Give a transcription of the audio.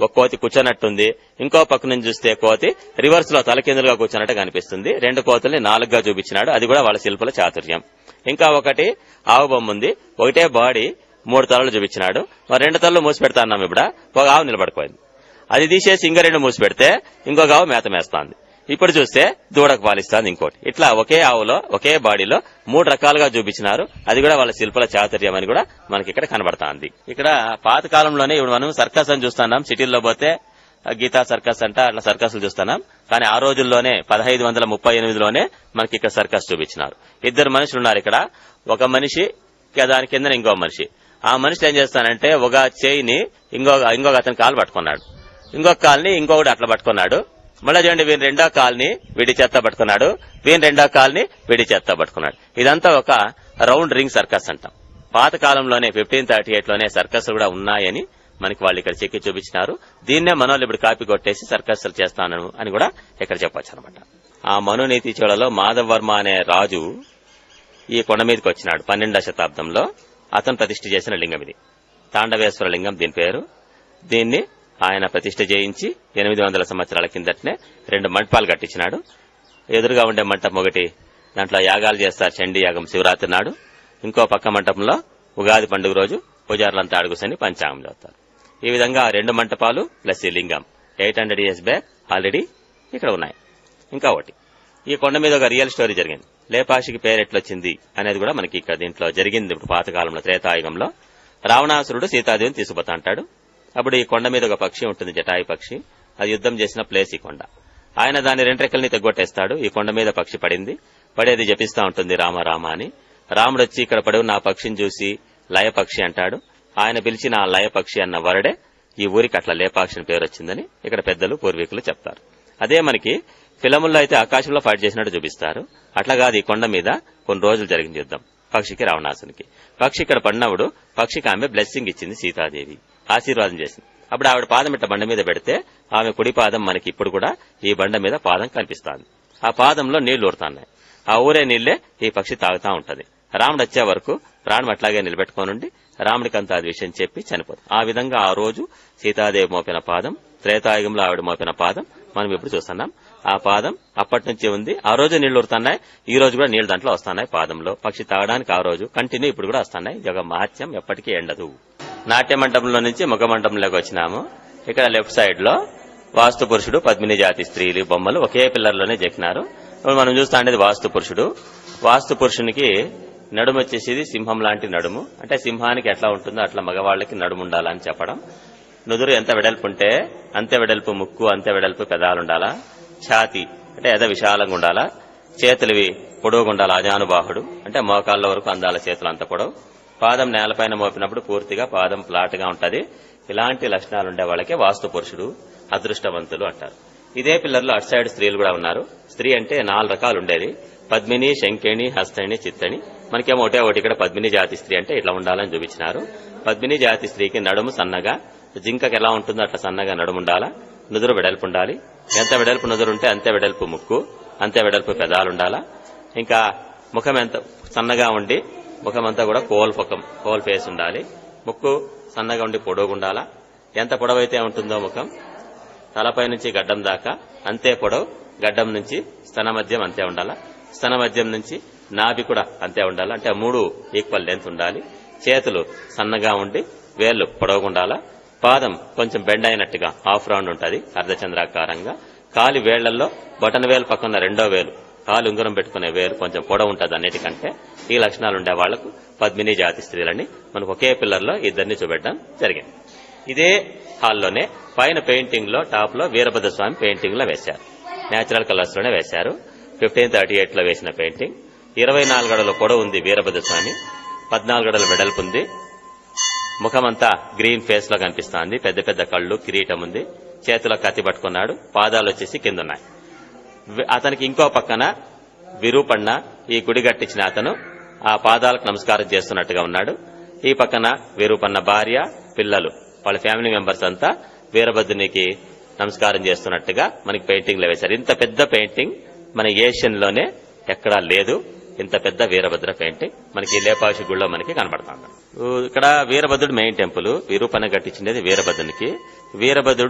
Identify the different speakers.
Speaker 1: ఒక కోతి కూర్చున్నట్టుంది ఇంకో పక్క నుంచి చూస్తే కోతి రివర్స్ లో తలకిందులుగా కూర్చున్నట్టు కనిపిస్తుంది రెండు కోతుల్ని నాలుగుగా చూపించినాడు అది కూడా వాళ్ళ శిల్పుల చాతుర్యం ఇంకా ఒకటి ఆవు బొమ్మ ఉంది ఒకటే బాడీ మూడు తలలు చూపించినాడు మరి రెండు తలలు మూసి పెడతా అన్నాం ఇప్పుడు ఒక ఆవు నిలబడిపోయింది అది తీసేసి ఇంక రెండు మూసి పెడితే ఇంకొక ఆవు మేత మేస్తాంది ఇప్పుడు చూస్తే దూడకు పాలిస్తుంది ఇంకోటి ఇట్లా ఒకే ఆవులో ఒకే బాడీలో మూడు రకాలుగా చూపించినారు అది కూడా వాళ్ళ శిల్పుల చాతుర్యం అని కూడా మనకి ఇక్కడ కనబడతాంది ఇక్కడ పాత కాలంలోనే ఇప్పుడు మనం సర్కస్ అని చూస్తున్నాం సిటీల్లో పోతే ఆ గీతా సర్కస్ అంట అట్లా సర్కస్లు చూస్తున్నాం కానీ ఆ రోజుల్లోనే పదహైదు వందల ముప్పై ఎనిమిదిలోనే మనకి ఇక్కడ సర్కస్ చూపించినారు ఇద్దరు మనుషులు ఉన్నారు ఇక్కడ ఒక మనిషి ఇక దాని కింద ఇంకో మనిషి ఆ మనిషి ఏం చేస్తానంటే ఒక చేయిని ఇంకొక ఇంకొక అతని కాలు పట్టుకున్నాడు ఇంకొక కాల్ని ఇంకొకటి అట్లా పట్టుకున్నాడు మళ్ళీ చూడండి వీని రెండో కాల్ని విడి చేత్త పట్టుకున్నాడు వీని రెండో కాల్ని విడి చేత్త పట్టుకున్నాడు ఇదంతా ఒక రౌండ్ రింగ్ సర్కస్ అంటాం పాత కాలంలోనే ఫిఫ్టీన్ థర్టీ ఎయిట్ లోనే సర్కస్ కూడా ఉన్నాయని మనకి వాళ్ళు ఇక్కడ చెక్కి చూపించినారు దీన్నే మనోళ్ళు ఇప్పుడు కాపీ కొట్టేసి సర్కస్ చేస్తాను అని కూడా ఇక్కడ చెప్పొచ్చు అనమాట ఆ మనునీతి చోళలో మాధవ్ వర్మ అనే రాజు ఈ కొండ మీదకి వచ్చినాడు పన్నెండవ శతాబ్దంలో అతను ప్రతిష్ఠ చేసిన లింగం ఇది తాండవేశ్వర లింగం దీని పేరు దీన్ని ఆయన ప్రతిష్ఠ చేయించి ఎనిమిది వందల సంవత్సరాల కిందటనే రెండు మంటపాలు కట్టించినాడు ఎదురుగా ఉండే మంటపం ఒకటి దాంట్లో యాగాలు చేస్తారు చండీ యాగం శివరాత్రి నాడు ఇంకో పక్క మంటపంలో ఉగాది పండుగ రోజు పూజారులంతా అడుగుసని పంచాంగం చదువుతారు ఈ విధంగా ఆ రెండు మంటపాలు ప్లస్ ఈ లింగం eight hundred years back already ఇక్కడ ఉన్నాయి ఇంకా ఒకటి ఈ కొండ మీద ఒక రియల్ స్టోరీ జరిగింది లేపాషికి పేరు ఎట్లొచ్చింది అనేది కూడా మనకి ఇక్కడ దీంట్లో జరిగింది ఇప్పుడు పాతకాలంలో త్రేతాయుగంలో రావణాసురుడు సీతాదేవిని తీసుకుపోతా అంటాడు అప్పుడు ఈ కొండ మీద ఒక పక్షి ఉంటుంది జటాయి పక్షి అది యుద్ధం చేసిన ప్లేస్ ఈ కొండ ఆయన దాని రెండు రెక్కల్ని తెగ్గొట్టేస్తాడు ఈ కొండ మీద పక్షి పడింది పడేది జపిస్తా ఉంటుంది రామ రామ అని రాముడు వచ్చి ఇక్కడ పడి ఉన్న ఆ పక్షిని చూసి లయ పక్షి అంటాడు ఆయన పిలిచిన ఆ లయ పక్షి అన్న వరడే ఈ ఊరికి అట్లా లేపాక్షి అని పేరు వచ్చిందని ఇక్కడ పెద్దలు పూర్వీకులు చెప్తారు అదే మనకి ఫిలముల్లో అయితే ఆకాశంలో ఫైట్ చేసినట్టు చూపిస్తారు అట్లా కాదు ఈ కొండ మీద కొన్ని రోజులు జరిగింది యుద్ధం పక్షికి రావణాసునికి పక్షి ఇక్కడ పడినప్పుడు పక్షికి ఆమె బ్లెస్సింగ్ ఇచ్చింది సీతాదేవి ఆశీర్వాదం చేసింది అప్పుడు ఆవిడ పాదం ఇట్ట బండ మీద పెడితే ఆమె కుడి పాదం మనకి ఇప్పుడు కూడా ఈ బండ మీద పాదం కనిపిస్తాంది ఆ పాదంలో నీళ్లు ఊరుతున్నాయి ఆ ఊరే నీళ్లే ఈ పక్షి తాగుతా ఉంటది రాముడు వచ్చే వరకు ప్రాణం అట్లాగే నిలబెట్టుకోనుండి రాముడికి అంత అది విషయం చెప్పి చనిపోతుంది ఆ విధంగా ఆ రోజు సీతాదేవి మోపిన పాదం త్రేతాయుగంలో ఆవిడ మోపిన పాదం మనం ఇప్పుడు చూస్తున్నాం ఆ పాదం అప్పటి నుంచి ఉంది ఆ రోజు నీళ్లు ఉరుతున్నాయి ఈ రోజు కూడా నీళ్లు దాంట్లో వస్తున్నాయి పాదంలో పక్షి తాగడానికి ఆ రోజు కంటిన్యూ ఇప్పుడు కూడా వస్తున్నాయి జగ మహత్యం ఎప్పటికీ ఎండదు నాట్య మండపంలో నుంచి ముఖ మండపంలోకి వచ్చినాము ఇక్కడ లెఫ్ట్ సైడ్ లో వాస్తు పురుషుడు పద్మిని జాతి స్త్రీలు బొమ్మలు ఒకే పిల్లర్లోనే చెక్కినారు ఇప్పుడు మనం చూస్తా ఉండేది వాస్తు పురుషుడు వాస్తు పురుషునికి నడుము వచ్చేసేది సింహం లాంటి నడుము అంటే సింహానికి ఎట్లా ఉంటుందో అట్లా మగవాళ్ళకి నడుము ఉండాలని చెప్పడం నుదురు ఎంత వెడల్పు ఉంటే అంతే వెడల్పు ముక్కు అంతే వెడల్పు పెదాలు ఉండాలా ఛాతి అంటే ఎద విశాలంగా ఉండాలా చేతులవి పొడవుగా ఉండాలి అజానుబాహుడు అంటే మోకాళ్ళ వరకు అందాల చేతులు అంత పొడవు పాదం నేలపైన మోపినప్పుడు పూర్తిగా పాదం ఫ్లాట్ గా ఉంటది ఇలాంటి లక్షణాలు ఉండే వాళ్ళకే వాస్తు పురుషుడు అదృష్టవంతులు అంటారు ఇదే పిల్లర్లో అటు సైడ్ స్త్రీలు కూడా ఉన్నారు స్త్రీ అంటే నాలుగు రకాలు ఉండేది పద్మిని శంకిణి హస్తణి చిత్తణి మనకేమో ఒకటే ఒకటి ఇక్కడ పద్మిని జాతి స్త్రీ అంటే ఇట్లా ఉండాలని చూపించినారు పద్మిని జాతి స్త్రీకి నడుము సన్నగా జింకకి ఎలా ఉంటుందో అట్లా సన్నగా నడుము ఉండాలా నుదురు వెడల్పు ఉండాలి ఎంత వెడల్పు నుదురు ఉంటే అంతే వెడల్పు ముక్కు అంతే వెడల్పు పెదాలు ఉండాలా ఇంకా ముఖం ఎంత సన్నగా ఉండి ముఖం అంతా కూడా కోల్ ముఖం కోల్ ఫేస్ ఉండాలి ముక్కు సన్నగా ఉండి పొడవుగా ఉండాలా ఎంత పొడవైతే ఉంటుందో ముఖం తలపై నుంచి గడ్డం దాకా అంతే పొడవు గడ్డం నుంచి స్తన మధ్యం అంతే ఉండాలా స్తన మధ్యం నుంచి నాభి కూడా అంతే ఉండాలి అంటే మూడు ఈక్వల్ లెంత్ ఉండాలి చేతులు సన్నగా ఉండి వేళ్లు పొడవుగా ఉండాలా పాదం కొంచెం బెండ్ అయినట్టుగా హాఫ్ రౌండ్ ఉంటుంది అర్ధచంద్రాకారంగా కాలి వేళ్లలో బటన్ వేలు పక్కన రెండో వేలు కాలు ఉంగరం పెట్టుకునే వేలు కొంచెం పొడవు ఉంటుంది అన్నిటికంటే ఈ లక్షణాలు ఉండే వాళ్లకు పద్మిని జాతి స్త్రీలని మనకు ఒకే పిల్లర్లో ఇద్దరిని చూపెట్టడం జరిగింది ఇదే హాల్లోనే పైన పెయింటింగ్ లో టాప్ లో వీరభద్ర స్వామి పెయింటింగ్ లో వేశారు నేచురల్ కలర్స్ లోనే వేశారు ఫిఫ్టీన్ థర్టీ ఎయిట్ లో వేసిన పెయింటింగ్ ఇరవై నాలుగు అడుగుల పొడవు ఉంది వీరభద్ర స్వామి పద్నాలుగు అడుగుల వెడల్పు ఉంది ముఖమంతా గ్రీన్ ఫేస్ లో కనిపిస్తోంది పెద్ద పెద్ద కళ్ళు కిరీటం ఉంది చేతిలో కత్తి పట్టుకున్నాడు పాదాలు వచ్చేసి కింద ఉన్నాయి వి- అతనికి ఇంకో పక్కన విరూపಣ್ణ ఈ గుడి కట్టించిన అతను ఆ పాదాలకు నమస్కారం చేస్తున్నట్టుగా ఉన్నాడు ఈ పక్కన విరూపన్న భార్య పిల్లలు వాళ్ళ ఫ్యామిలీ మెంబర్స్ అంతా వీరభద్రునికి నమస్కారం చేస్తున్నట్టుగా మనకి పెయింటింగ్ లో వేశారు ఇంత పెద్ద పెయింటింగ్ మన ఏషియన్ లోనే ఎక్కడా లేదు ఇంత పెద్ద వీరభద్ర పెయింటింగ్ మనకి లేపాక్షి గుళ్ళో మనకి కనబడుతుంది ఊ, ఇక్కడ వీరభద్రుడు మెయిన్ టెంపుల్ విరూపన్న కట్టించినది వీరభద్రునికి వీరభద్రుడు